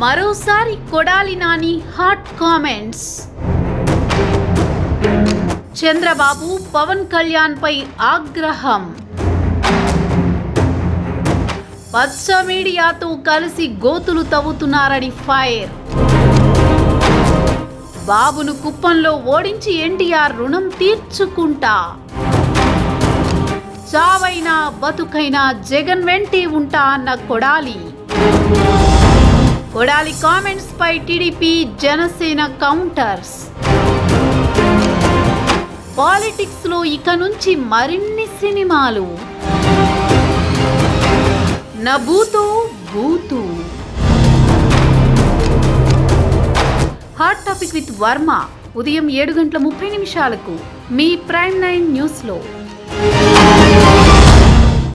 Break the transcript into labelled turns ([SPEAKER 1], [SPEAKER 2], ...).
[SPEAKER 1] మరోసారి Kodali Nani hot comments Chandrababu Pawan Kalyan పై ఆగ్రహం పచ్చ మీడియాతో కలిసి గోతులు తవ్వుతున్నారని ఫైర్ బాబును కుప్పంలో ఓడించి ఎన్టీఆర్ రుణం తీర్చుకుంటా చావైనా బతుకైనా జగన్ వెంటే ఉంటా అన్న కొడాలి కొడాలి కామెంట్స్ పై టీడీపీ జనసేన కౌంటర్స్ పాలిటిక్స్ లో ఇక నుంచి మరిన్ని సినిమాలు నబూతో బూతు హాట్ టాపిక్ విత్ వర్మ ఉదయం ఏడు గంటల ముప్పై నిమిషాలకు మీ ప్రైమ్ నైన్ న్యూస్లో